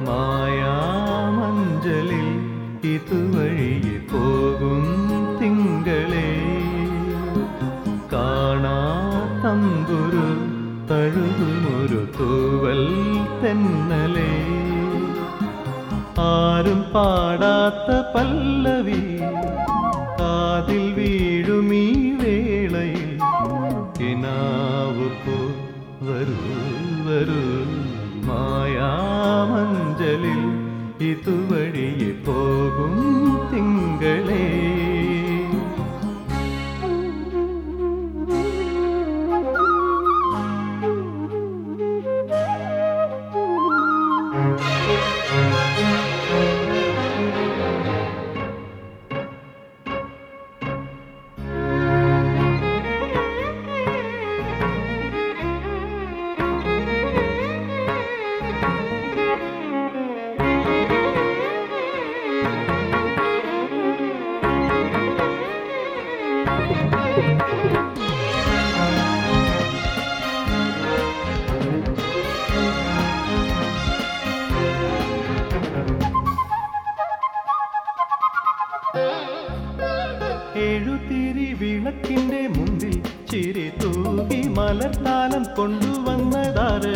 മായാമഞ്ചലിൽ ഇതുവഴിയെ പോകും തിങ്കളേ കാണാ തമ്പുരു തഴുകുമൊരു തൂവൽ തെന്നലേ ആരും പാടാത്ത പല്ലവി കാതിൽ വീഴുമീ വേളയിൽ കിനാവ് പോ വരൂ വരൂ മായാമഞ്ചലിൽ ഇതുവഴിയെ പോകും തിങ്കളേ എഴുതിരി വിളക്കിന്റെ മുമ്പിൽ ചിരി തൂകി മലർത്താലം കൊണ്ടുവന്നതാറ്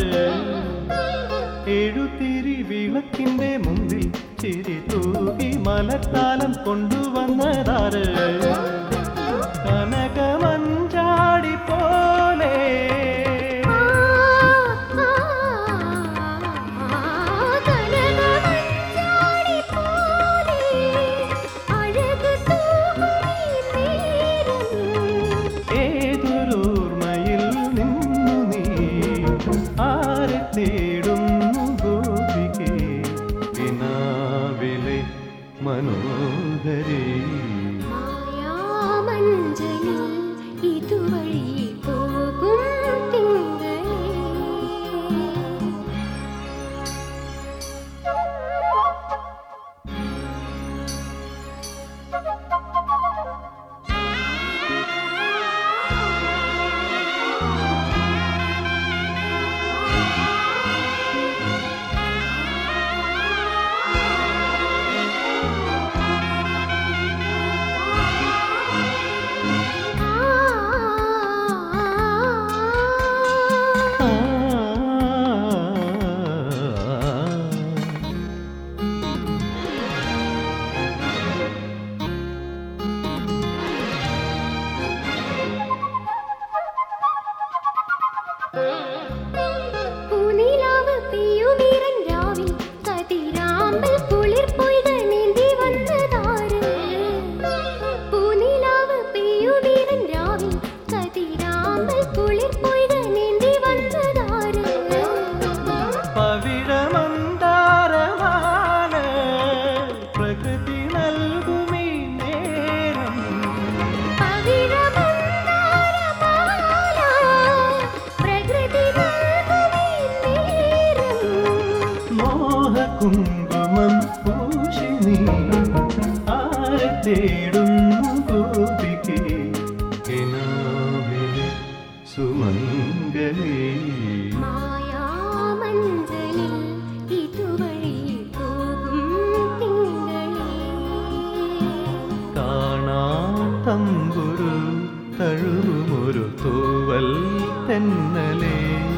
എഴുതിരി വിളക്കിന്റെ മുമ്പിൽ ചിരി തൂകി മലർത്താലം കൊണ്ടുവന്നതാറ് കനകമഞ്ചാടി പോലെ ഏതൊരോർമ്മയിൽ നിന്നു നീ ആരെ തേടുന്നു ഗോപികേ വിനാവിലെ മനോഹരേ ഇതുവഴി പോകും തിങ്കളേ ആ, പൂനിലാവ് പെയ്യുമീറൻ രാവിൽ കതിരാമ്പൽ കുളിർ പൊയ്ക നീന്തി വന്നതാര് പൂനിലാവ് പെയ്യുമീറൻ രാവിൽ കതിരാമ്പൽ കുളിർ പൊയ്ക നീന്തി വന്നതാര് പവിഴമന്താരമാണ് പ്രകൃതി നൽകുമീ നേരം പവിഴമന്ദാരമാല പ്രകൃതി നൽകുമീ നേരം മോഹകുങ്കുമം പൂശിനി ആരെ തേടുന്നു ഗോപികേ കിനാവിലെ സുമംഗലേ മായാമഞ്ചലിൽ ഇതുവഴി പോകും തിങ്കളേ കാണാ തമ്പുരു തഴുകുമൊരു തൂവൽ തെന്നലേ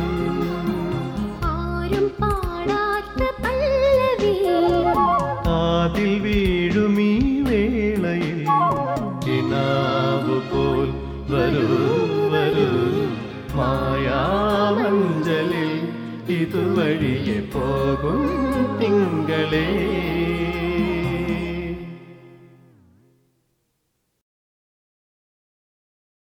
ആരും പാടാത്ത പല്ലവി കാതിൽ വീഴുമീ വേളയിൽ കിനാവ് പോൽ വരൂ വരൂ മായാമഞ്ചലിൽ ഇതുവഴിയെ പോകും തിങ്കളേ